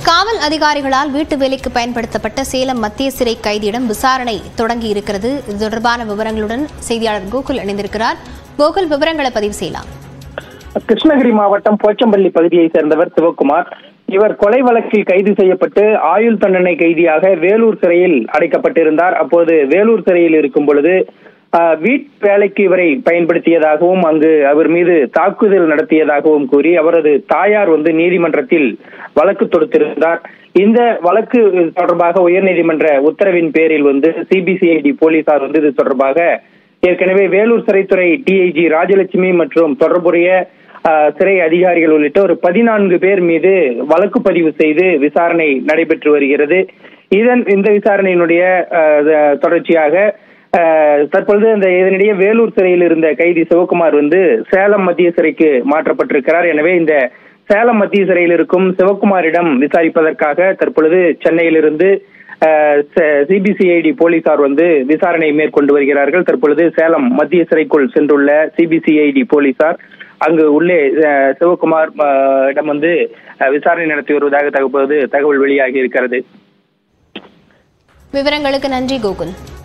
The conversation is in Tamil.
காவல் அதிகாரிகளால் வீட்டு வேலைக்கு பயன்படுத்தப்பட்ட சேலம் மத்திய சிறை கைதியிடம் விசாரணை தொடங்கி இருக்கிறது இது தொடர்பான விவரங்களுடன் செய்தியாளர் கோகுல் இணைந்திருக்கிறார் கோகுல் விவரங்களை பதிவு செய்யலாம் கிருஷ்ணகிரி மாவட்டம் போச்சம்பள்ளி பகுதியைச் சேர்ந்தவர் சிவகுமார் இவர் கொலை வழக்கில் கைது செய்யப்பட்டு ஆயுள் தண்டனை கைதியாக வேலூர் சிறையில் அடைக்கப்பட்டிருந்தார் அப்போது வேலூர் சிறையில் இருக்கும் பொழுது ஆஹ், வீட்டு வேலைக்கு இவரை பயன்படுத்தியதாகவும் அங்கு அவர் மீது தாக்குதல் நடத்தியதாகவும் கூறி அவரது தாயார் வந்து நீதிமன்றத்தில் வழக்கு தொடுத்திருந்தார் இந்த வழக்கு தொடர்பாக உயர்நீதிமன்ற உத்தரவின் பேரில் வந்து சிபிசிஐடி போலீசார் வந்து இது தொடர்பாக ஏற்கனவே வேலூர் சிறைத்துறை டிஐஜி ராஜலட்சுமி மற்றும் தொடர்புடைய ஆஹ், சிறை அதிகாரிகள் உள்ளிட்ட ஒரு பதினான்கு பேர் மீது வழக்கு பதிவு செய்து விசாரணை நடைபெற்று வருகிறது இதன் இந்த விசாரணையினுடைய ஆஹ், தொடர்ச்சியாக ஆஹ், தற்பொழுது இந்த இதனிடையே வேலூர் சிறையில் இருந்த கைதி சிவகுமார் வந்து சேலம் மத்திய சிறைக்கு மாற்றப்பட்டிருக்கிறார் எனவே இந்த சேலம் மத்திய சிறையில் இருக்கும் சிவகுமாரிடம் விசாரிப்பதற்காக தற்பொழுது சென்னையிலிருந்து சிபிசிஐடி போலீசார் வந்து விசாரணை மேற்கொண்டு வருகிறார்கள் தற்பொழுது சேலம் மத்திய சிறைக்குள் சென்றுள்ள சிபிசிஐடி போலீசார் அங்கு உள்ளே அஹ், சிவகுமார் அஹ், இடம் வந்து அஹ், விசாரணை நடத்தி வருவதாக தகவல் தகவல் வெளியாகி இருக்கிறது விவரங்களுக்கு நன்றி கோகுல்